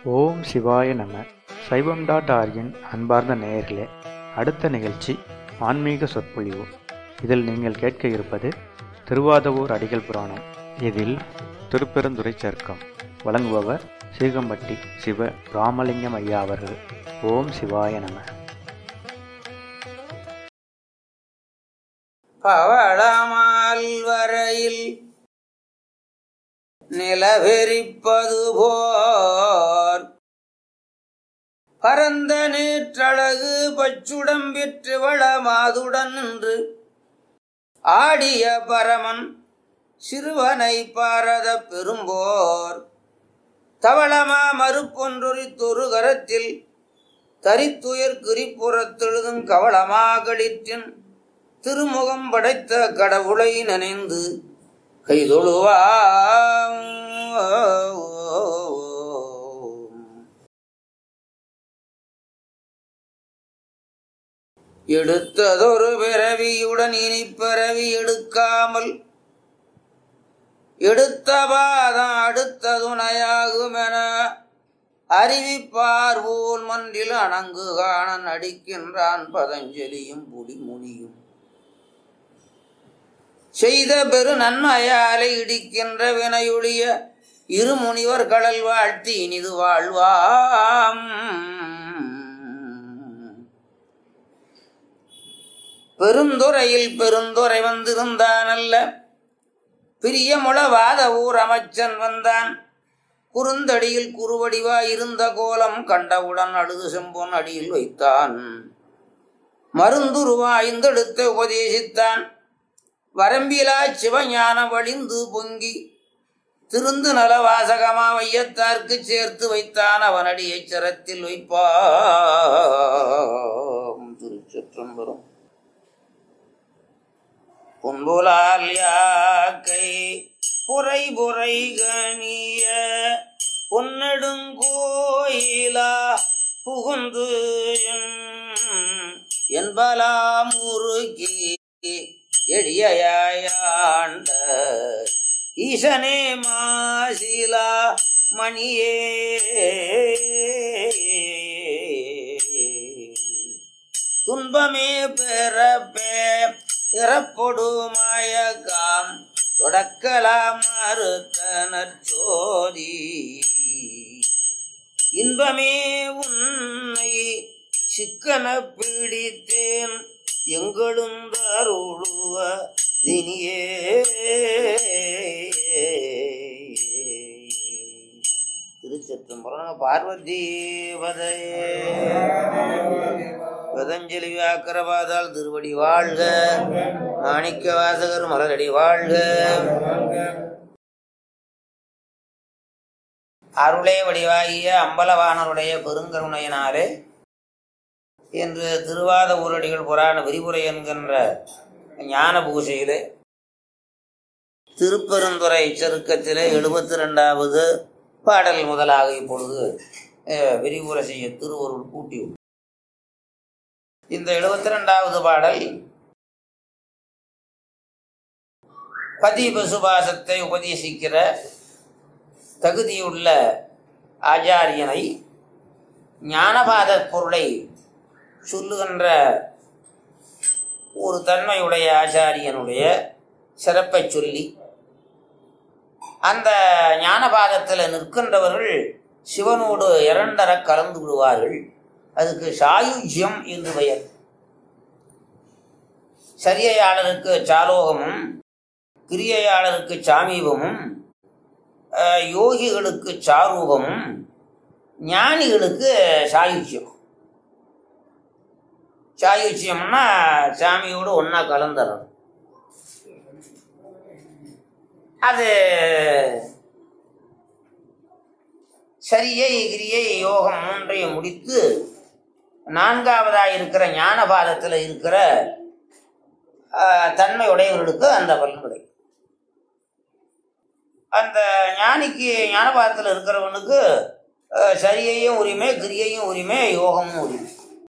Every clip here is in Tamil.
ஓம் சிவாய நம சைவம் டாட் ஆர்கின் அன்பார்ந்த நேயர்களே அடுத்த நிகழ்ச்சி ஆன்மீக சொற்பொழிவு இதில் நீங்கள் கேட்க இருப்பது திருவாதவூர் அடிகள் புராணம் இதில் திருப்பெருந்துறை சர்க்கம் வழங்குபவர் சீகம்பட்டி சிவ ராமலிங்கம் ஐயா அவர்கள் ஓம் சிவாய நம பவளமால் வரையில் நிலவெறிப்பது போர் பரந்த நேற்றழகு பச்சுடம் பெற்று வளமாதுடன் நின்று ஆடிய பரமன் சிறுவனை பாரத பெரும்போர் தவளமா மறுப்பொன்றொரித்தொரு கரத்தில் தரித்துயர் குறிப்புறத்தெழுதும் கவளமாகளிற்றின் திருமுகம் படைத்த கடவுளை நினைந்து கைதொழுவாம் எடுத்ததொரு பிறவியுடன் இனி பிறவி எடுக்காமல் எடுத்த பாதம் அடுத்த துணையாகுமென அறிவிப்பார் போல் மன்றில் அணங்கு காண நடிக்கின்றான் பதஞ்சலியும் புலிமுனியும் செய்த பெரு நன்மையாலை இடிக்கின்ற வினையுடைய இருமுனிவர் கடல் வாழ்த்தி இனிது வாழ்வாம் பெருந்துறையில் பெருந்துறை வந்திருந்தான் அல்ல பிரியமுளவாத ஊர் அமைச்சன் வந்தான் குறுந்தடியில் குறுவடிவாய் இருந்த கோலம் கண்டவுடன் அழுது செம்பொன் அடியில் வைத்தான் மருந்துருவாய்ந்தெடுத்த உபதேசித்தான் வரம்பிலா சிவஞான வழிந்து பொங்கி திருந்து நல வாசகமா வையத்தார்க்கு சேர்த்து வைத்தான் அவனடியை சிரத்தில் வைப்பாம் திருச்சிற்றம்பரம் பொன்புலால் யாக்கை புரை புரை கணிய பொன்னெடுங்கோயிலா புகுந்து என்பலாம் முருகி எளியாண்ட ஈசனே மாசிலா மணியே துன்பமே பிறப்பே இறப்பொடு மாயகாம் தொடக்கலாம் மறுத்தனர் சோதி இன்பமே உன்னை சிக்கன பிடித்தேன் எங்களும் தருளுவ தினியே திருச்சத்தம்பரம் பார்வதி வதையே பதஞ்சலி வியாக்கரவாதால் திருவடி வாழ்க மாணிக்க வாசகர் மலரடி வாழ்க அருளே வடிவாகிய அம்பலவானருடைய பெருங்கருணையினாலே என்று திருவாத ஊரடிகள் புராண விரிவுரை என்கின்ற ஞான பூசையிலே திருப்பெருந்துறை செருக்கத்திலே எழுபத்தி ரெண்டாவது பாடல் முதலாக இப்பொழுது அஹ், விரிவுரை செய்ய திருவருள் கூட்டி இந்த எழுபத்தி ரெண்டாவது பாடல் பதி பசுபாசத்தை உபதேசிக்கிற தகுதியுள்ள ஆச்சாரியனை ஞானபாத பொருளை சொல்லுகின்ற ஒரு தன்மையுடைய ஆச்சாரியனுடைய சிறப்பை சொல்லி அந்த ஞானபாதத்தில் நிற்கின்றவர்கள் சிவனோடு இரண்டர கலந்து விடுவார்கள் அதுக்கு சாயுஜ்யம் என்று பெயர் சரியையாளருக்கு சாலோகமும் கிரியையாளருக்கு சாமீபமும் அஹ், யோகிகளுக்கு சாரூபமும் ஞானிகளுக்கு சாயுஜ்யம் சாயுச்சியம்னா சாமியோடு ஒன்றா கலந்துறது அது சரியை கிரியை யோகம் மூன்றையும் முடித்து நான்காவதாக இருக்கிற ஞானபாதத்தில் இருக்கிற ஆஹ், தன்மை உடையவர்களுக்கு அந்த பலன் கிடைக்கும் அந்த ஞானிக்கு ஞானபாதத்தில் இருக்கிறவனுக்கு ஆஹ், சரியையும் உரிமை கிரியையும் உரிமை யோகமும் உரிமை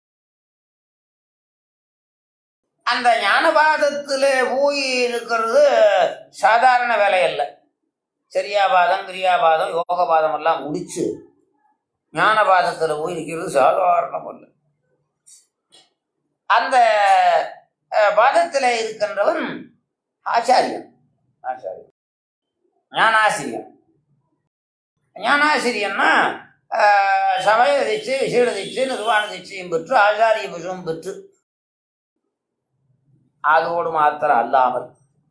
அந்த ஞானபாதத்தில் போய் இருக்கிறது சாதாரண வேலை அல்ல சரியாபாதம் கிரியாபாதம் யோகபாதம் எல்லாம் முடிச்சு ஞானபாதத்தில் போய் இருக்கிறது சாதாரணம் அல்ல அந்த அஹ், பாதத்தில் இருக்கின்றவன் ஆச்சாரியன் ஆச்சாரியன் ஞானாசிரியன் ஞானாசிரியன்னா ஆஹ், சமய தீட்சை விசேட தீட்சை நிர்வாண தீட்சையும் பெற்று ஆச்சாரிய புஷமும் பெற்று அதோடு மாத்திரம் அல்லாமல்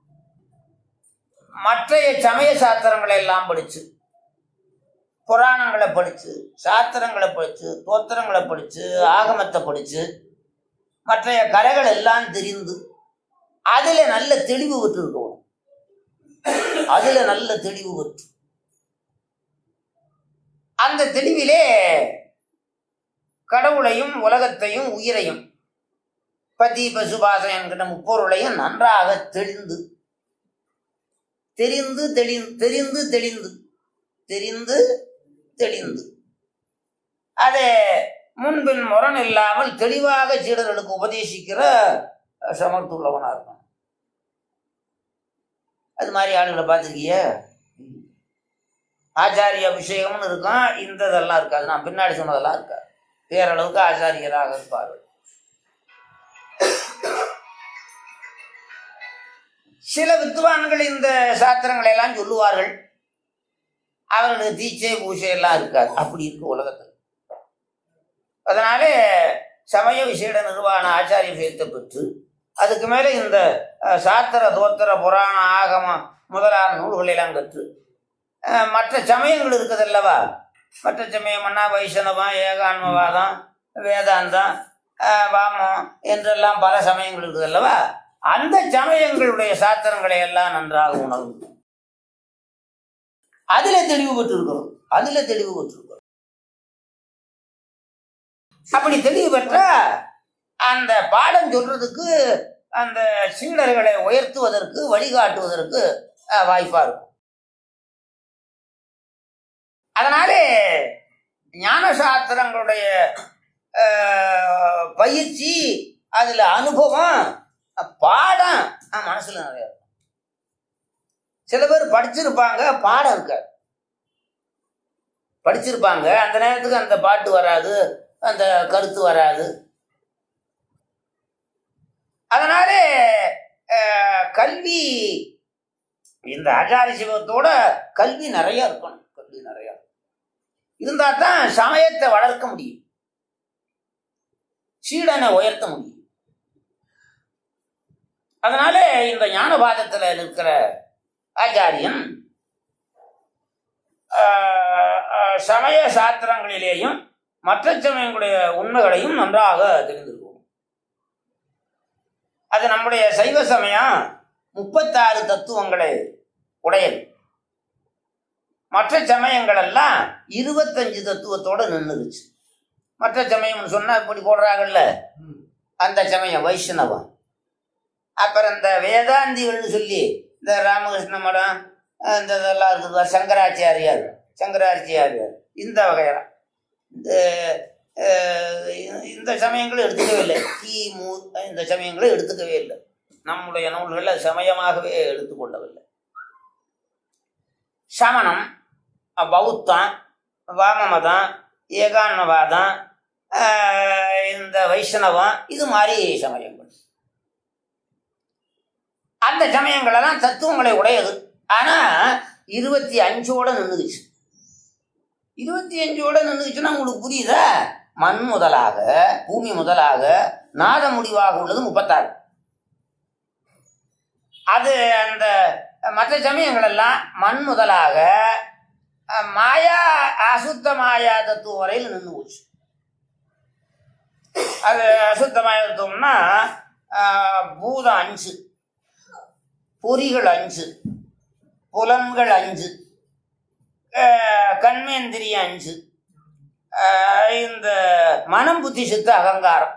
மற்றைய சமய சாஸ்திரங்களை எல்லாம் படிச்சு புராணங்களை படிச்சு சாஸ்திரங்களை படிச்சு தோத்திரங்களை படிச்சு ஆகமத்தை படிச்சு மற்றைய கலைகள் எல்லாம் தெரிந்து அதுல நல்ல தெளிவு பெற்று இருக்கணும் அதுல நல்ல தெளிவு பெற்று அந்த தெளிவிலே கடவுளையும் உலகத்தையும் உயிரையும் பதி பசுபாசம் என்கிற முப்பொருளையும் நன்றாக தெளிந்து தெரிந்து தெளி தெரிந்து தெளிந்து தெரிந்து தெளிந்து அதை முன்பின் முரண் இல்லாமல் தெளிவாக சீடர்களுக்கு உபதேசிக்கிற சமர்த்துள்ளவனா இருக்கும் அது மாதிரி ஆளுகளை பார்த்துருக்கிய ஆச்சாரிய அபிஷேகம்னு இருக்கும் இந்த இதெல்லாம் இருக்காது நான் பின்னாடி சொன்னதெல்லாம் இருக்காது பேரளவுக்கு ஆச்சாரியராக இருப்பார்கள் சில வித்துவான்கள் இந்த சாஸ்திரங்களை எல்லாம் சொல்லுவார்கள் அவர்களுக்கு தீட்சை பூஜை எல்லாம் இருக்காது அப்படி இருக்கு உலகத்தில் அதனாலே சமய விசேட நிர்வாண ஆச்சாரிய விஷயத்தை பெற்று அதுக்கு மேலே இந்த அஹ், சாத்திர தோத்திர புராண ஆகமம் முதலான நூல்களை எல்லாம் கற்று அஹ், மற்ற சமயங்கள் இருக்குது அல்லவா மற்ற சமயம்னா வைஷ்ணவம் ஏகான்மவாதம் வேதாந்தம் அஹ், வாமம் என்றெல்லாம் பல சமயங்கள் இருக்குது அல்லவா அந்த சமயங்களுடைய சாத்திரங்களை எல்லாம் நன்றாக உணர்ந்து அதுல தெளிவு பெற்றிருக்கிறோம் அதுல தெளிவு பெற்றிருக்கிறோம் அப்படி தெளிவு பெற்றா அந்த பாடம் சொல்றதுக்கு அந்த சீடர்களை உயர்த்துவதற்கு வழிகாட்டுவதற்கு அஹ், வாய்ப்பா இருக்கும் அதனாலே ஞான சாஸ்திரங்களுடைய அஹ், பயிற்சி அதுல அனுபவம் அஹ், பாடம் அஹ், மனசுல நிறைய இருக்கும் சில பேர் படிச்சிருப்பாங்க பாடம் இருக்காது படிச்சிருப்பாங்க அந்த நேரத்துக்கு அந்த பாட்டு வராது அந்த கருத்து வராது அதனாலே அஹ், கல்வி இந்த ஆச்சார சிவத்தோட கல்வி நிறைய இருக்கணும் கல்வி நிறைய இருந்தா தான் சமயத்தை வளர்க்க முடியும் சீடனை உயர்த்த முடியும் அதனால இந்த ஞானபாதத்துல இருக்கிற ஆச்சாரியன் ஆஹ், ஆஹ், சமய சாஸ்திரங்களிலேயும் மற்ற சமயங்களுடைய உண்மைகளையும் நன்றாக தெரிந்திருக்கும் அது நம்முடைய சைவ சமயம் முப்பத்தாறு தத்துவங்களை உடையது மற்ற சமயங்கள் எல்லாம் இருபத்தஞ்சு தத்துவத்தோட நின்றுச்சு மற்ற சமயம்னு சொன்னா இப்படி போடுறாங்கல்ல அந்த சமயம் வைஷ்ணவம் அப்புறம் இந்த வேதாந்திகள்னு சொல்லி இந்த ராமகிருஷ்ண மடம் அஹ் இந்த இதெல்லாம் இருக்குது சங்கராச்சாரியார் சங்கராச்சாரியார் இந்த வகையெல்லாம் இந்த அஹ், இந்த சமயங்களும் எடுத்துக்கவே இல்லை கிமு இந்த சமயங்களும் எடுத்துக்கவே இல்லை நம்முடைய நூல்களில் சமயமாகவே எடுத்துக்கொள்ளவில்லை சமணம் அஹ், பௌத்தம் வாமமதம் ஏகான்மவாதம் அஹ், இந்த வைஷ்ணவம் இது மாதிரி சமயங்கள் அந்த சமயங்களெல்லாம் தத்துவங்களை உடையது ஆனா இருபத்தி அஞ்சோட நின்றுச்சு இருபத்தி அஞ்சோட நின்றுச்சுன்னா உங்களுக்கு புரியுதா மண் முதலாக பூமி முதலாக நாத முடிவாக உள்ளது முப்பத்தாறு அது அந்த மற்ற சமயங்கள் எல்லாம் மண் முதலாக அஹ், மாயா அசுத்த மாயா தத்துவம் வரையில் நின்று போச்சு அது அசுத்த மாயா தத்துவம்னா அஹ், பூதம் அஞ்சு பொறிகள் அஞ்சு புலன்கள் அஞ்சு அஹ், கண்மேந்திரியம் அஞ்சு அஹ், இந்த மனம் புத்தி சித்த அகங்காரம்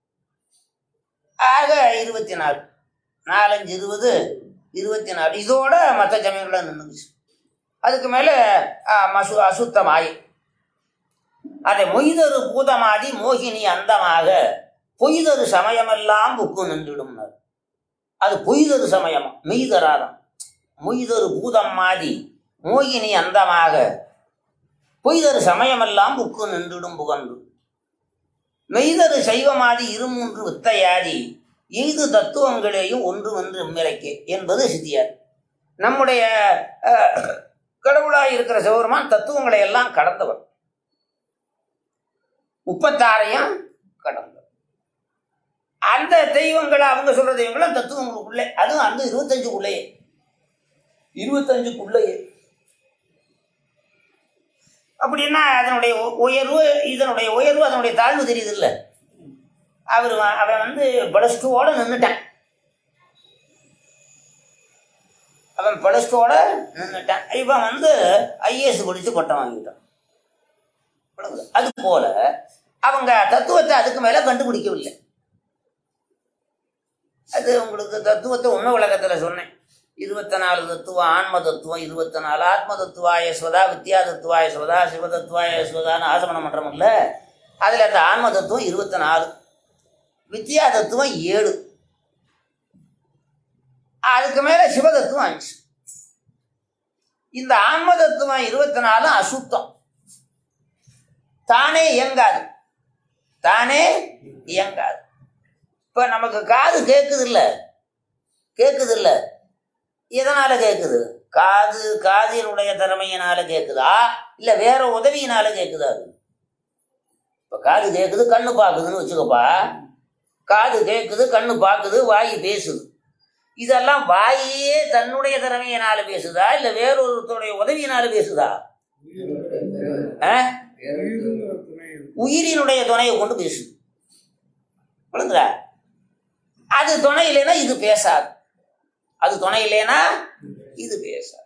ஆக இருபத்தி நாலு நாலஞ்சு இருபது இருபத்தி நாலு இதோட மற்ற சமயங்களில் நின்றுச்சு அதுக்கு மேலே மசு அசுத்த மாயை அதை மொய்தரு பூதமாதி மோகினி அந்தமாக பொய்தரு சமயமெல்லாம் புக்கு நின்றுடும்னார் அது பொய்தரு சமயம் மெய்தராதம் மொய்தரு பூதம் மாதி மோகினி அந்தமாக பொய்தரு சமயமெல்லாம் புக்கு நின்றுடும் புகன்று மெய்தரு சைவமாதி இருமூன்று வித்தையாதி எய்து தத்துவங்களையும் ஒன்று ஒன்று எம்மிரைக்கே என்பது சித்தியார் நம்முடைய அஹ், கடவுளாய் இருக்கிற சிவபெருமான் தத்துவங்களை எல்லாம் கடந்தவர் முப்பத்தாறையும் கடந்தவர் அந்த தெய்வங்களை அவங்க சொல்ற தெய்வங்களும் தத்துவங்களுக்குள்ளே அதுவும் அந்த இருபத்தஞ்சுக்குள்ளேயே இருபத்தஞ்சுக்குள்ளேயே அப்படின்னா அதனுடைய உ- உயர்வு இதனுடைய உயர்வு அதனுடைய தாழ்வு தெரியுது இல்ல அவர் வ- அவன் வந்து பிளஸ் டூவோட நின்றுட்டான் அவன் பிளஸ் டூவோட நின்றுட்டான் இவன் வந்து ஐஏஎஸ் படிச்சு பட்டம் வாங்கிட்டான் விளங்குதா? அது போல அவங்க தத்துவத்தை அதுக்கு மேல கண்டுபிடிக்கவில்லை அது உங்களுக்கு தத்துவத்தை உண்மை விளக்கத்துல சொன்னேன் இருபத்தி நாலு தத்துவம் ஆன்ம தத்துவம் இருபத்தி நாலு ஆத்ம தத்துவாய ஸ்வதா வித்யா தத்துவாய ஸ்வதா சிவ தத்துவாய ஸ்வதான்னு ஆசமன மன்றம் இல்ல அதுல அந்த ஆன்ம தத்துவம் இருபத்தி நாலு வித்யா தத்துவம் ஏழு அதுக்கு மேல சிவ தத்துவம் அஞ்சு இந்த ஆன்ம தத்துவம் இருபத்தி நாலு அசுத்தம் தானே இயங்காது தானே இயங்காது இப்ப நமக்கு காது கேக்குது இல்ல கேக்குது இல்ல எதனால கேக்குது காது காதினுடைய திறமையினால கேக்குதா இல்ல வேற உதவியினால கேக்குதா அது இப்ப காது கேக்குது கண்ணு பாக்குதுன்னு வச்சுக்கப்பா காது கேக்குது கண்ணு பாக்குது வாய் பேசுது இதெல்லாம் வாயே தன்னுடைய திறமையினால பேசுதா இல்ல வேறொருத்தருடைய உதவியினால பேசுதா ஆ? உயிரினுடைய துணையை கொண்டு பேசுது விளங்குதா அது துணை இல்லைன்னா இது பேசாது அது துணை இல்லைன்னா இது பேசாது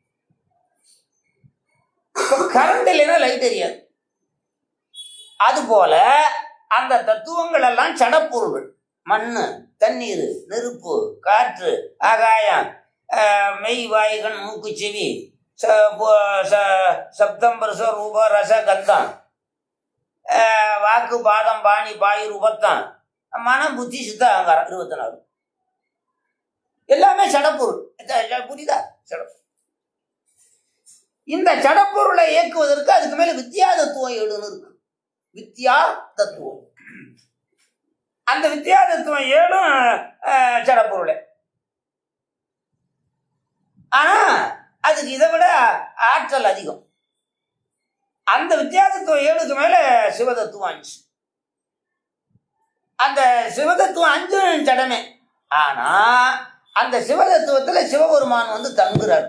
கரண்ட் இல்லைன்னா லைட் எரியாது அது போல அந்த தத்துவங்கள் எல்லாம் சடப்பொருள்கள் மண்ணு தண்ணீர் நெருப்பு காற்று ஆகாயம் ஆஹ், மெய் வாய் கண் மூக்கு செவி ச- பு- ச- சப்தம் பரிச ரூப ரச கந்தம் ஆஹ், வாக்கு பாதம் பாணி பாய் ரூபத்தான் மனம் புத்தி சித்த அகங்காரம் இருபத்தி நாலு எல்லாமே சடப்பொருள் ச- ச- புரியுதா சடப்பொருள் இந்த சடப்பொருளை இயக்குவதற்கு அதுக்கு மேல வித்யா தத்துவம் ஏழுன்னு இருக்கு வித்யா தத்துவம் அந்த வித்யா தத்துவம் ஏழும் அஹ், சடப்பொருளே ஆனா அதுக்கு இதை விட ஆற்றல் அதிகம் அந்த வித்தியாசத்துவம் ஏழுக்கு மேல சிவதத்துவம் அஞ்சு அந்த சிவதத்துவம் அஞ்சும் ஜடமே ஆனா அந்த சிவதத்துவத்துல சிவபெருமான் வந்து தங்குறார்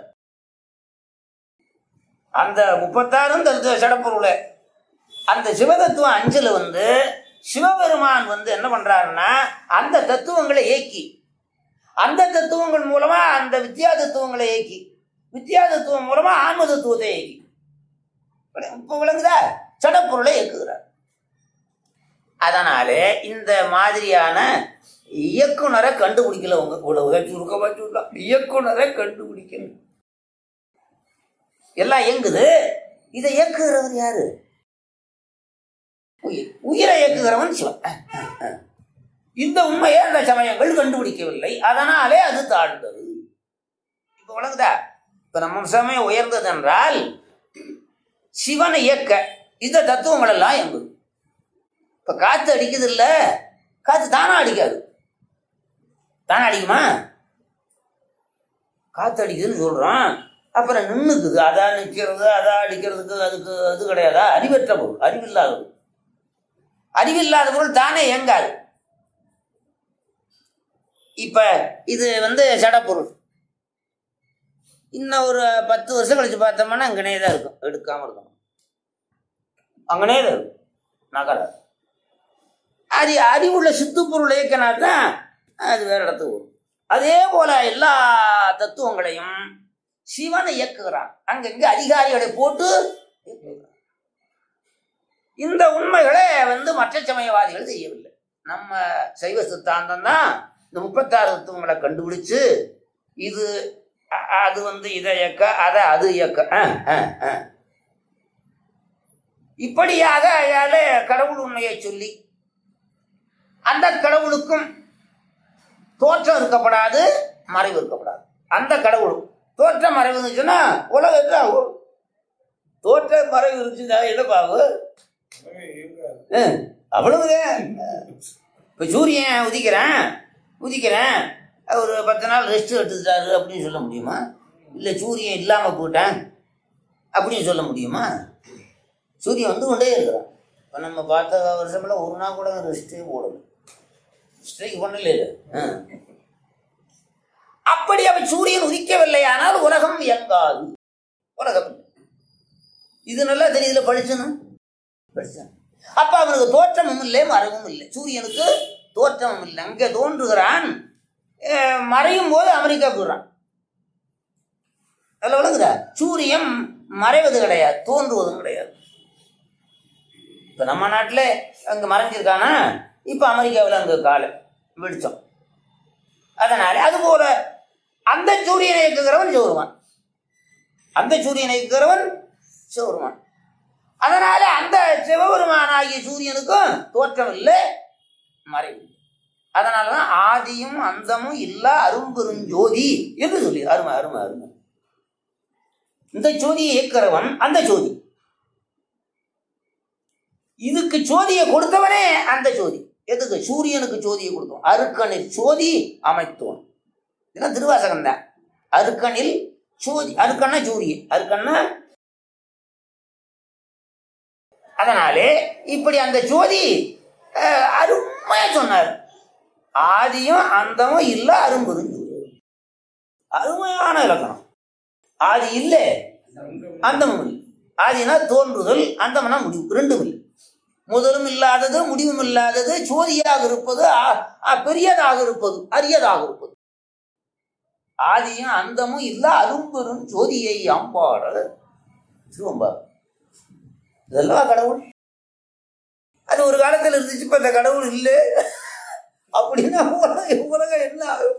அந்த முப்பத்தாறும் தத்துவ சடப்பொருளே அந்த சிவதத்துவம் அஞ்சுல வந்து சிவபெருமான் வந்து என்ன பண்றாருன்னா அந்த தத்துவங்களை இயக்கி அந்த தத்துவங்கள் மூலமா அந்த வித்யா தத்துவங்களை இயக்கி வித்யா தத்துவம் மூலமா ஆன்ம தத்துவத்தை இயக்கி இப்ப விளங்குதா சடப்பொருளை இயக்குகிறார் அதனாலே இந்த மாதிரியான இயக்குனரை கண்டுபிடிக்கல உங்க இவ்வளவு சுருக்கமா சொல்லலாம் இயக்குனரை கண்டுபிடிக்கணும் எல்லாம் இயங்குது இதை இயக்குகிறவர் யாரு உயிர் உயிரை இயக்குகிறவன் சிவன் அஹ், அஹ், அஹ். இந்த உண்மையை அந்த சமயங்கள் கண்டுபிடிக்கவில்லை அதனாலே அது தாழ்ந்தது இப்ப விளங்குதா இப்ப நம்ம சமயம் உயர்ந்தது என்றால் சிவனை இயக்க இந்த தத்துவங்கள் எல்லாம் இயங்குது இப்ப காத்து அடிக்குது இல்ல காத்து தானா அடிக்காது தானா அடிக்குமா காத்து அடிக்குதுன்னு சொல்றோம் அப்புறம் நின்னுக்குது அதான் நிற்கிறது அதான் அடிக்கிறதுக்கு அதுக்கு அது கிடையாதா அறிவற்ற பொருள் அறிவில்லாத பொருள் அறிவில்லாத பொருள் தானே இயங்காது இப்ப இது வந்து சடப்பொருள் இன்னும் ஒரு பத்து வருஷம் கழிச்சு பார்த்தோம்னா அங்கனே தான் இருக்கும் எடுக்காம இருக்கும் அங்கனே தான் இருக்கும் நகராது அது அறிவுள்ள சித்து பொருள் இயக்கினா தான் அது வேற இடத்துக்கு வரும் அதே போல எல்லா தத்துவங்களையும் சிவனை இயக்குகிறான் அங்கங்க அதிகாரிகளை போட்டு இயக்குகிறான். இந்த உண்மைகளை வந்து மற்ற சமயவாதிகள் செய்யவில்லை நம்ம சைவ சித்தாந்தம் தான் இந்த முப்பத்தாறு தத்துவங்களை கண்டுபிடிச்சு இது அ- அது வந்து இதை இயக்க அதை அது இயக்க அஹ், அஹ், அஹ். இப்படியாக அயால கடவுள் உண்மையை சொல்லி அந்த கடவுளுக்கும் தோற்றம் இருக்கப்படாது மறைவு இருக்கப்படாது அந்த கடவுளும் தோற்றம் மறைவு இருந்துச்சுன்னா உலகத்துல ஒரு தோற்ற மறைவு இருந்துச்சுன்னா என்ன பாவு ஆ, அவ்வளவுதான் இப்போ சூரியன் உதிக்கிறேன் உதிக்கிறேன் ஒரு பத்து நாள் ரெஸ்ட் எடுத்துட்டாரு அப்படின்னு சொல்ல முடியுமா இல்லை சூரியன் இல்லாமல் போயிட்டேன் அப்படின்னு சொல்ல முடியுமா சூரியன் வந்து கொண்டே இருக்கிறான் இப்போ நம்ம பார்த்த வருஷமெல்லாம் ஒரு நாள் கூட ரெஸ்ட்டே போடல ஸ்ட்ரைக் பண்ணல இது. ஆ. அப்படி அவன் சூரியன் உதிக்கவில்லை ஆனால் உலகம் இயங்காது உலகம் இல்லை. இது நல்லா தெரியுதுல படிச்சனும் படிச்சேன் அப்ப அவனுக்கு தோற்றமும் இல்லை மறைவும் இல்லை சூரியனுக்கு தோற்றமும் இல்லை அங்கே தோன்றுகிறான் அஹ் மறையும் போது அமெரிக்கா போயிடுறான் அதில் விளங்குதா சூரியன் மறைவது கிடையாது தோன்றுவதும் கிடையாது இப்போ நம்ம நாட்டில் அங்கே மறைஞ்சிருக்கானா இப்போ அமெரிக்காவில் அங்கே காலை வெடிச்சோம் அதனால அதுபோல அந்த சூரியனை இயக்குகிறவன் சிவருமான் அந்த சூரியனை இயக்குகிறவன் சிவருமான் அதனால அந்த சிவபெருமானாகிய சூரியனுக்கும் தோற்றம் இல்லை மறைவு இல்லை. அதனாலதான் ஆதியும் அந்தமும் இல்லா அரும்பெருஞ்சோதி என்று சொல்லி அருமை அருமை அருமை இந்த ஜோதியை இயக்கிறவன் அந்த ஜோதி இதுக்கு ஜோதியை கொடுத்தவனே அந்த ஜோதி எதுக்கு சூரியனுக்கு ஜோதியை கொடுத்தோம் அருக்கனில் ஜோதி அமைத்தோன் இதெல்லாம் திருவாசகம் தான் அருக்கனில் ஜோதி அருக்கண்ணா சூரியன் அருக்கண்ணா அதனாலே இப்படி அந்த ஜோதி அஹ், அருமையா சொன்னார் ஆதியும் அந்தமும் இல்ல அரும்புதும் அருமையான இலக்கணம் ஆதி இல்லை அந்தமும் இல்லை ஆதினா தோன்றுதல் அந்தம்னா முடிவு ரெண்டும் இல்லை முதலும் இல்லாதது முடிவும் இல்லாதது சோதியாக இருப்பது ஆ- ஆ, பெரியதாக இருப்பது அரியதாக இருப்பது ஆதியும் அந்தமும் இல்ல அரும்பெரும் ஜோதியை அம்பாட திருவம்பா இதெல்லாம் கடவுள் அது ஒரு காலத்தில் இருந்துச்சு இப்ப அந்த கடவுள் இல்லை அப்படின்னா உலகம் உலகம் என்ன ஆகும்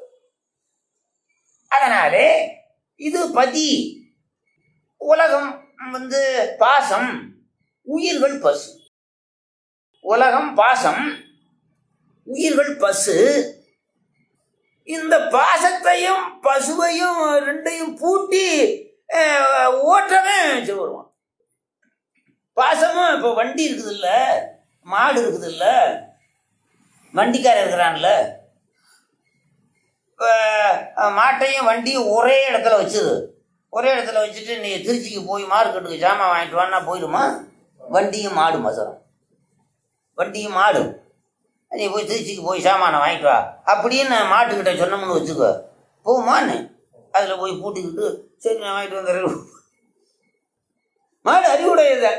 அதனாலே இது பதி உலகம் வந்து பாசம் உயிர்கள் பசு உலகம் பாசம் உயிர்கள் பசு இந்த பாசத்தையும் பசுவையும் ரெண்டையும் பூட்டி அஹ், ஓட்டவே வருவான் பாசமும் இப்போ வண்டி இருக்குது இல்ல மாடு இருக்குது இல்ல வண்டிக்காரன் இருக்கிறான்ல இப்ப, அஹ், மாட்டையும் வண்டியும் ஒரே இடத்துல வச்சுது ஒரே இடத்துல வச்சுட்டு நீ திருச்சிக்கு போய் மார்க்கெட்டுக்கு ஜாமான் வாங்கிட்டு வான்னா போயிடுமா வண்டியும் மாடு மசரம் வண்டியும் மாடு நீ போய் திருச்சிக்கு போய் சாமானை வாங்கிட்டு வா அப்படின்னு மாட்டுக்கிட்ட சொன்னோம்னு வச்சுக்கோ போமான்னு அதில் போய் பூட்டிக்கிட்டு சரி நான் வாங்கிட்டு வந்துடுறேன் மாடு அறிவுடையது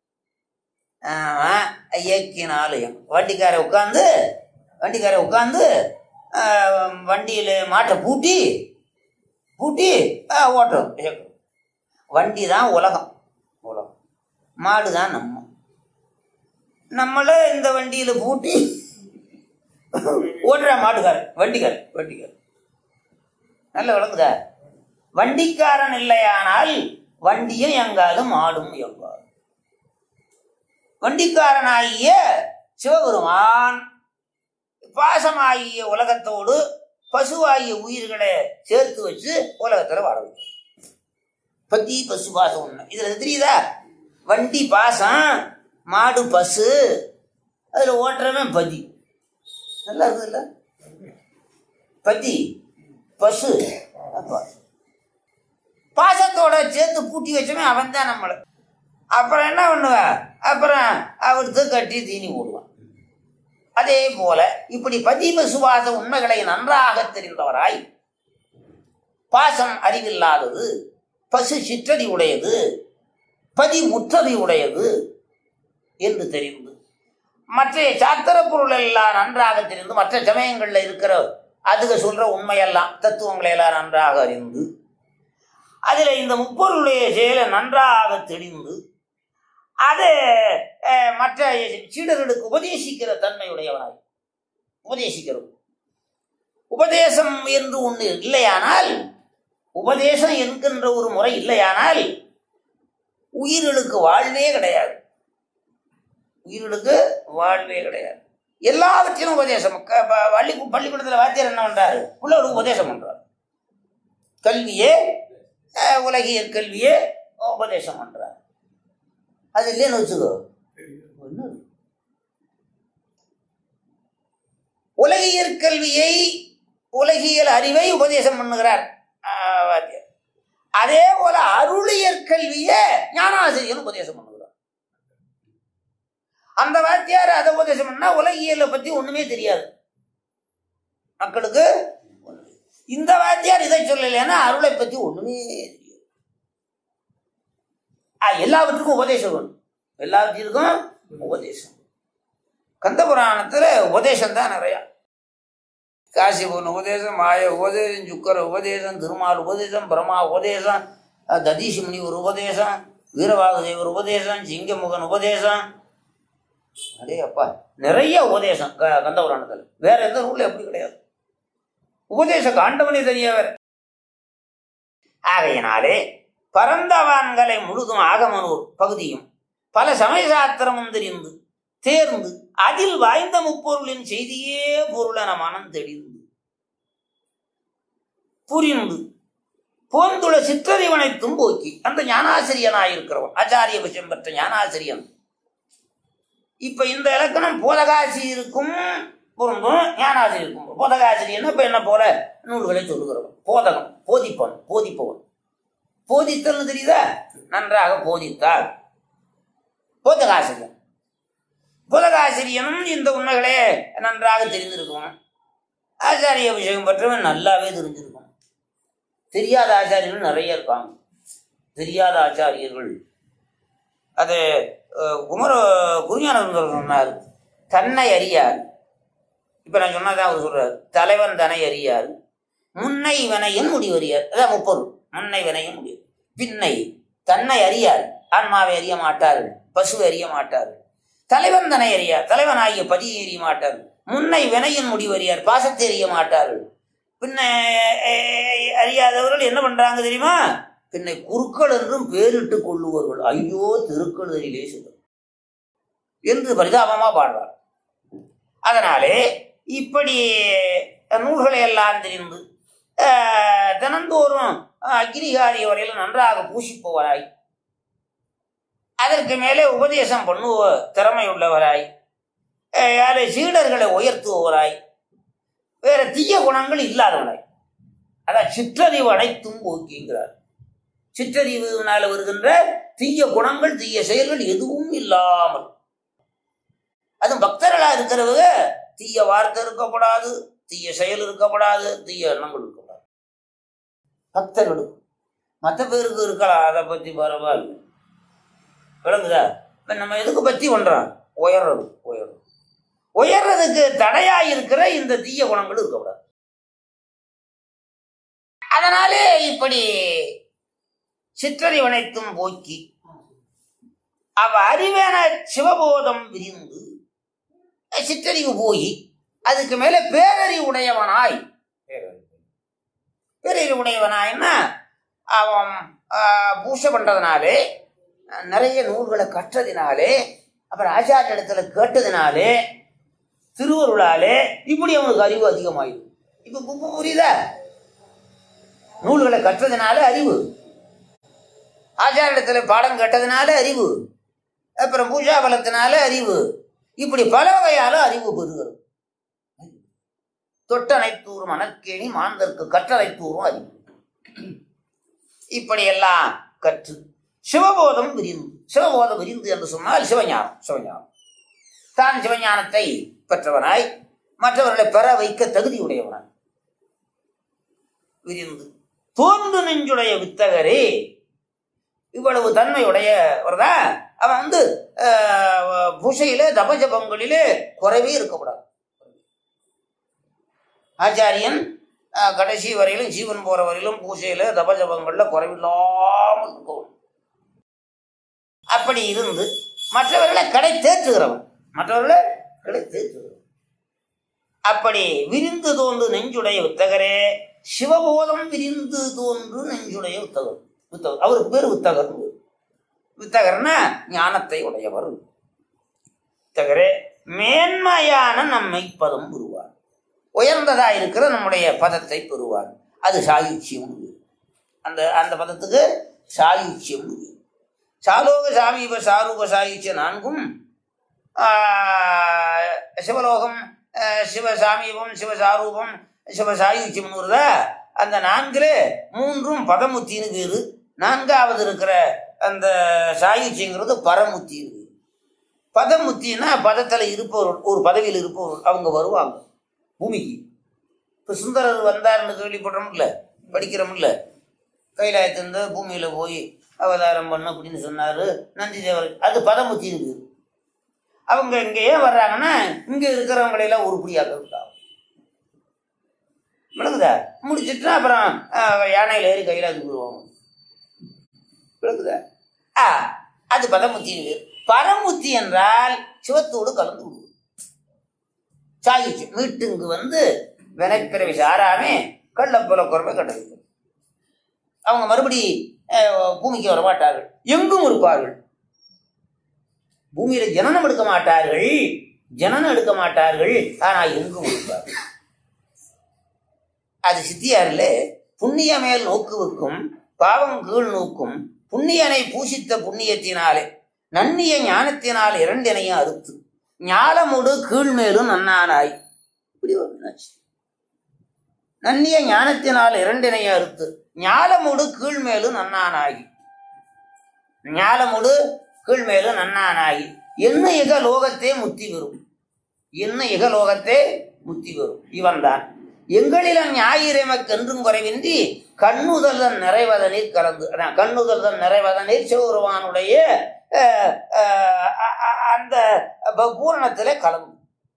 ஆமாம் இயக்கினாலயம் வண்டிக்கார உட்காந்து வண்டிக்கார உட்காந்து வண்டியில் மாட்டை பூட்டி பூட்டி ஆ, ஓட்டும் இயக்கும் வண்டி தான் உலகம் உலகம் மாடு தான் நம்ம நம்மள இந்த வண்டியில் பூட்டி ஓட்டுற மாட்டுக்காரன் வண்டிக்காரன் வண்டிக்காரன் நல்ல விளக்குதா வண்டிக்காரன் இல்லையானால் வண்டியும் எங்காலும் மாடும் எங்காலும் வண்டிக்காரனாகிய சிவபெருமான் பாசமாகிய உலகத்தோடு பசுவாகிய உயிர்களை சேர்த்து வச்சு உலகத்துல வாழ வைக்கும் பத்தி பசு பாசம் ஒண்ணு இதுல தெரியுதா வண்டி பாசம் மாடு பசு அதுல ஓட்டுறவன் பதி நல்லா இருக்குதுல்ல பதி பசு அப்பா. பாசத்தோட சேர்த்து பூட்டி வச்சவன் அவன் தான் நம்மளை அப்புறம் என்ன பண்ணுவேன் அப்புறம் அவருக்கு கட்டி தீனி போடுவான் அதே போல இப்படி பதிவு சுவாச உண்மைகளை நன்றாக தெரிந்தவராய் பாசம் அறிவில்லாதது பசு சிற்றடி உடையது பதி முற்றதி உடையது என்று தெரிந்து மற்ற சாத்திர பொருள் எல்லாம் நன்றாக தெரிந்து மற்ற சமயங்களில் இருக்கிற அதுக சொல்ற உண்மையெல்லாம் தத்துவங்களை எல்லாம் நன்றாக அறிந்து அதில் இந்த முப்பொருளுடைய செயலை நன்றாக தெளிந்து அது அஹ், மற்ற சீடர்களுக்கு உபதேசிக்கிற தன்மையுடையவனாய் உபதேசிக்கிறது உபதேசம் என்று ஒன்று இல்லையானால் உபதேசம் என்கின்ற ஒரு முறை இல்லையானால் உயிர்களுக்கு வாழ்வே கிடையாது உயிர்களுக்கு வாழ்வே கிடையாது எல்லாவற்றையும் உபதேசம் க- ப- பள்ளி பள்ளிக்கூடத்தில் வாத்தியார் என்ன பண்றாரு பிள்ளைகளுக்கு உபதேசம் பண்றாரு கல்வியே அஹ், உலகியல் கல்வியே உபதேசம் பண்றாரு அது இல்லைன்னு வச்சுக்கோ ஒண்ணும் இல்லை. உலகியல் கல்வியை உலகியல் அறிவை உபதேசம் பண்ணுகிறார் ஆஹ், வாத்தியார். அதே போல அருளியற் கல்வியை ஞானாசிரியர் உபதேசம் பண்ணுகிறார் அந்த வாத்தியார் அதை உபதேசம் பண்ணா உலகியலை பத்தி ஒண்ணுமே தெரியாது மக்களுக்கு ஒண்ணுமே. இந்த வாத்தியார் இதை சொல்லலைன்னா அருளை பத்தி ஒண்ணுமே தெரியாது ஆ, எல்லாவற்றுக்கும் உபதேசம் வேணும் எல்லாவற்றிற்கும் உபதேசம் கந்த புராணத்துல உபதேசம் தான் நிறையா காசிபூர்ண உபதேசம் மாய உபதேசம் சுக்கர உபதேசம் திருமால் உபதேசம் பிரம்மா உபதேசம் அஹ், ததீஷ் முனி ஒரு உபதேசம் வீரவாகுதேவர் உபதேசம் சிங்கமுகன் உபதேசம் அடே அப்பா நிறைய உபதேசம் க- கந்த புராணத்துல வேற எந்த நூல்ல எப்படி கிடையாது உபதேச காண்டவனே தெரியவர் ஆகையினாலே பரந்தவான்களை முழுதும் ஆகமனூர் பகுதியும் பல சமய சாத்திரமும் தெரிந்து தேர்ந்து அதில் வாய்ந்த முப்பொருளின் செய்தியே பொருளென மனம் தெளிந்து புரிந்து போந்துள சிற்றறிவனைத்தும் போக்கி அந்த ஞானாசிரியனாயிருக்கிறவன் ஆச்சாரிய விஷயம் பெற்ற ஞானாசிரியன் இப்ப இந்த இலக்கணம் போதகாசிரியருக்கும் பொருந்தும் ஞானாசிரியருக்கும் போதகாசிரியன் இப்ப என்ன போல நூல்களை சொல்லுகிறவன் போதகம் போதிப்பவன் போதிப்பவன் போதித்தல்னு தெரியுதா நன்றாக போதித்தார் போதகாசிரியன் புலகாசிரியனும் இந்த உண்மைகளே நன்றாக தெரிந்திருக்கும் ஆச்சாரிய விஷயம் பற்றவன் நல்லாவே தெரிஞ்சிருக்கும் தெரியாத ஆச்சாரியர்கள் நிறைய இருக்காங்க தெரியாத ஆச்சாரியர்கள் அது அஹ், குமர குருஞானவர் சொன்னார் தன்னை அறியார் இப்ப நான் சொன்னதான் அவர் சொல்றார் தலைவன் தன்னை அறியார் முன்னை வினையின் முடிவறியார் அதான் முப்பொருள் முன்னை வினையும் முடிவு பின்னை தன்னை அறியார் ஆன்மாவை அறிய மாட்டார்கள் பசுவை அறிய மாட்டார்கள் தலைவன் தன்னை அறியார் தலைவன் ஆகிய பதியை அறிய மாட்டார்கள் முன்னை வினையின் முடிவறியார் பாசத்தை அறிய மாட்டார்கள் பின்ன அஹ், அறியாதவர்கள் என்ன பண்றாங்க தெரியுமா பின்னை குருக்கள் என்றும் பேரிட்டு கொள்ளுவார்கள் ஐயோ திருக்கழுதலிலே சொல்லும் என்று பரிதாபமா பாடுறார் அதனாலே இப்படி நூல்களை எல்லாம் தெரிந்து அஹ், தினந்தோறும் அக்னிகாரிய வரையில் நன்றாக பூசிப்பவராய் அதற்கு மேலே உபதேசம் பண்ணுவ திறமை உள்ளவராய் அஹ், யாரு சீடர்களை உயர்த்துபவராய் வேற தீய குணங்கள் இல்லாதவராய் அதான் சிற்றறிவு அனைத்தும் போக்கிங்கிறார் சிற்றறிவுனால வருகின்ற தீய குணங்கள் தீய செயல்கள் எதுவும் இல்லாமல் அதுவும் பக்தர்களா இருக்கிறவங்க தீய வார்த்தை இருக்கக்கூடாது தீய செயல் இருக்கக்கூடாது தீய எண்ணங்கள் இருக்கக்கூடாது பக்தர்களுக்கு மற்ற பேருக்கு இருக்கலாம் அதை பத்தி பரவாயில்ல விளங்குதா இப்ப நம்ம எதுக்கு பத்தி பண்றோம் உயர்றது உயர்றது உயர்றதுக்கு தடையா இருக்கிற இந்த தீய குணங்கள் இருக்கக்கூடாது அதனாலே இப்படி சிற்றறிவனைத்தும் போக்கி அவ அறிவென சிவபோதம் விரிந்து சிற்றறிவு போய் அதுக்கு மேல பேரறிவு உடையவனாய் பேரறிவு உடையவனாய்னா அவன் ஆஹ், பூசை பண்றதுனாலே நிறைய நூல்களை கற்றதினாலே அப்புறம் ஆச்சாரிய இடத்துல கேட்டதினாலே திருவருளாலே இப்படி அவனுக்கு அறிவு அதிகமாயிடும் இப்ப இப்ப புரியுதா நூல்களை கற்றதினால அறிவு ஆச்சாரிடத்துல பாடம் கேட்டதுனால அறிவு அப்புறம் பூஜா பலத்தினால அறிவு இப்படி பல வகையால அறிவு பெறுகிறது தொட்டனைத்தூரும் அனற்கேணி மாந்தற்கு கற்றனைத்தூரும் அறிவு இப்படியெல்லாம் கற்று சிவபோதம் விரிந்து சிவபோதம் விரிந்து என்று சொன்னால் சிவஞானம் சிவஞானம் தான் சிவஞானத்தை பெற்றவனாய் மற்றவர்களை பெற வைக்க தகுதி உடையவனாய் விரிந்து தோன்று நெஞ்சுடைய வித்தகரே இவ்வளவு தன்மையுடையவர்தா அவன் வந்து ஆஹ், பூசையிலே தபஜபங்களிலே குறைவே இருக்கக்கூடாது ஆச்சாரியன் ஆஹ், கடைசி வரையிலும் ஜீவன் போற வரையிலும் பூசையில தபஜபங்கள்ல குறைவில்லாமல் இருக்கணும் அப்படி இருந்து மற்றவர்களை கடை தேற்றுகிறவன் மற்றவர்களை கடை தேற்றுகிறவன் அப்படி விரிந்து தோன்று நெஞ்சுடைய வித்தகரே சிவபோதம் விரிந்து தோன்று நெஞ்சுடைய வித்தகர் வித்தகர் அவருக்கு பேர் வித்தகர் வித்தகர்னா ஞானத்தை உடையவர் வித்தகரே மேன்மையான நம்மை பதம் பெறுவார் உயர்ந்ததா இருக்கிற நம்முடைய பதத்தை பெறுவார் அது சாயுச்சியம் அந்த அந்த பதத்துக்கு சாயுச்சியம் சாலோக சாமீப சாரூப சாயுச்ச நான்கும் ஆஹ், சிவலோகம் ஆஹ், சிவ சாமீபம் சிவ சாரூபம் சிவ சாயுச்சியம்னு வருதா அந்த நான்குல மூன்றும் பதமுத்தின்னு பேரு நான்காவது இருக்கிற அந்த சாயுச்சியங்கிறது பரமுத்தின்னு பேரு பதமுத்தின்னா பதத்தில் இருப்பவர்கள் ஒரு பதவியில் இருப்பவர்கள் அவங்க வருவாங்க பூமிக்கு இப்போ சுந்தரர் வந்தார்னு கேள்விப்படுறோம்ல படிக்கிறோம்ல கைலாயத்திலிருந்து பூமியில் போய் அவதாரம் பண்ண அப்படின்னு சொன்னார் நந்தி தேவர் அது பதமுத்தி இருக்கு அவங்க இங்கே ஏன் வர்றாங்கன்னா இங்கே இருக்கிறவங்களையெல்லாம் உருப்படியாக்க விளக்குதா முடிச்சிட்டா அப்புறம் ஆஹ், யானையில் ஏறி கைலாயத்துக்கு போடுவாங்க விளக்குதா ஆ அது பதமுத்தி இருக்கு பரமுத்தி என்றால் சிவத்தோடு கலந்து விடுவது சாகிச்சு மீட்டுங்கு வந்து வினைப்பிறவி சாராமே கள்ளப்புல குறவை கண்டது அவங்க மறுபடி அஹ், பூமிக்கு வர மாட்டார்கள் எங்கும் இருப்பார்கள் பூமியில ஜனனம் எடுக்க மாட்டார்கள் ஜனனம் எடுக்க மாட்டார்கள் ஆனா எங்கும் இருப்பார்கள் அது சித்தியாரில் புண்ணிய மேல் நோக்குவுக்கும் பாவம் கீழ் நோக்கும் புண்ணியனை பூசித்த புண்ணியத்தினாலே நன்னிய ஞானத்தினால் இரண்டினையும் அறுத்து ஞாலமுடு கீழ்மேலும் நன்னானாய் இப்படி ஒரு மீனாட்சி நன்னிய ஞானத்தினால் இரண்டினையும் அறுத்து ஞாலமுடு கீழ்மேலும் நன்னானாகி ஞாலமுடு கீழ்மேலும் நன்னானாகி என்ன இக லோகத்தே முத்தி வரும் என்ன இக லோகத்தே முத்தி வரும் இவன்தான் எங்களில ஞாயிறமக்கென்றும் குறைவின்றி கண்ணுதல்தன் நிறைவதனில் கலந்து அதான் கண்ணுதல்தன் நிறைவதனில் சிவபெருமானுடைய அஹ், அஹ், அ- அ- அந்த ப- பூரணத்திலே கலந்து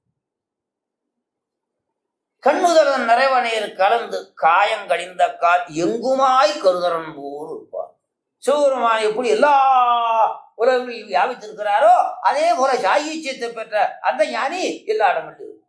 கண்ணுதலன் நிறைவனையில் கலந்து காயங்கடிந்த கால் எங்குமாய் கருதரன் போல் இருப்பார் சிவபெருமான் எப்படி எல்லா உலகங்களில் வியாபித்திருக்கிறாரோ அதே போல சாயுச்சியத்தை பெற்ற அந்த ஞானி எல்லா இடங்களிலும் இருக்கும்.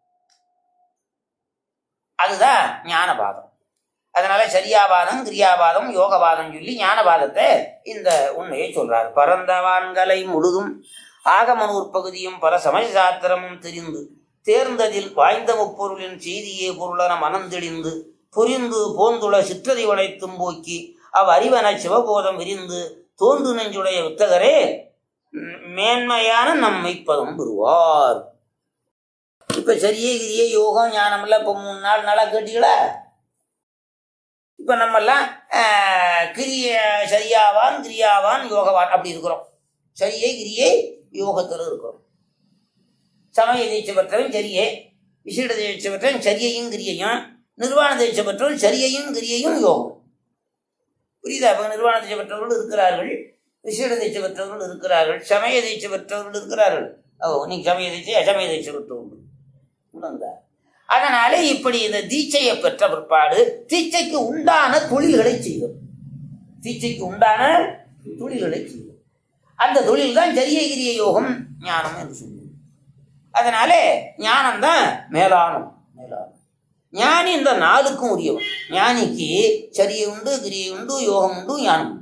அதுதான் ஞானபாதம் அதனால சரியாபாதம் கிரியாபாதம் யோகபாதம் சொல்லி ஞானபாதத்தை இந்த உண்மையை சொல்றார் பரந்தவான்களை முழுதும் ஆகமனூர் பகுதியும் பல சமய சாத்திரமும் தெரிந்து தேர்ந்ததில் வாய்ந்த முப்பொருளின் செய்தியே பொருளன மனந்தெளிந்து புரிந்து போந்துள சிற்றறி வளைத்தும் போக்கி அவ் அறிவன சிவபோதம் விரிந்து தோன்று நெஞ்சுடைய வித்தகரே ம், மேன்மையான நம்மை பதம் பெறுவார் இப்ப சரியே கிரியே யோகம் ஞானம் எல்லாம் இப்ப மூணு நாள் நாளா கேட்டீங்களா இப்ப நம்ம எல்லாம் ஆஹ், கிரிய சரியாவான் கிரியாவான் யோகவான் அப்படி இருக்கிறோம் சரியே கிரியை யோகத்தில் இருக்கிறோம் சமய தீட்சை பெற்றவன் சரியே விசேட தீட்சை பெற்றவன் சரியையும் கிரியையும் நிர்வாண தீட்சை பெற்றவன் சரியையும் கிரியையும் யோகம் புரியுதா அப்ப நிர்வாண தீட்சை பெற்றவர்கள் இருக்கிறார்கள் விசேட தீட்சை பெற்றவர்கள் இருக்கிறார்கள் சமய தீட்சை பெற்றவர்கள் இருக்கிறார்கள் ஓ நீங்க சமய தீட்சை அசமய தீட்சை பெற்றவர்கள் உணர்ந்தா அதனால இப்படி இந்த தீட்சையை பெற்ற பிற்பாடு தீட்சைக்கு உண்டான தொழில்களை செய்யும் தீட்சைக்கு உண்டான தொழில்களை செய்யும் அந்த தொழில் தான் ஜரியகிரிய யோகம் ஞானம் என்று சொல்லுவோம் அதனாலே ஞானம் தான் மேலானம் மேலானம் ஞானி இந்த நாளுக்கும் உரியவன் ஞானிக்கு சரியை உண்டு கிரியை உண்டு யோகம் உண்டு ஞானம் உண்டு